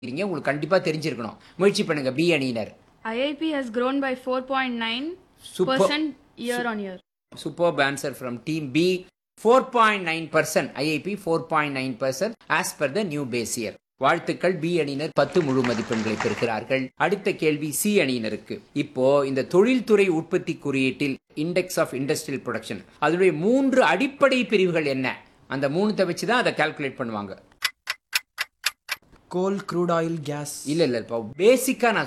இருக்கீங்க உங்களுக்கு கண்டிப்பா தெரிஞ்சிருக்கணும் முயற்சி பண்ணுங்க பி அணியினர் IIP has grown by 4.9% Super. year on year. Super answer from team B four point nine percent IIP four point nine percent as per the new base year வாழ்த்துக்கள் B அணியினர் பத்து முழு மதிப்பெண்களை பெறுகிறார்கள் அடுத்த கேள்வி சி அணியினருக்கு இப்போ இந்த தொழில்துறை உற்பத்தி குறியீட்டில் இண்டெக்ஸ் ஆஃப் இண்டஸ்ட்ரியல் ப்ரொடக்ஷன் அதனுடைய மூன்று அடிப்படை பிரிவுகள் என்ன அந்த மூணுத்தை வச்சு தான் அதை கால்குலேட் பண்ணுவாங்க கோல் க்ரூட் ஆயில் கேஸ் இல்ல இல்ல இப்போ பேசிக்கா நான்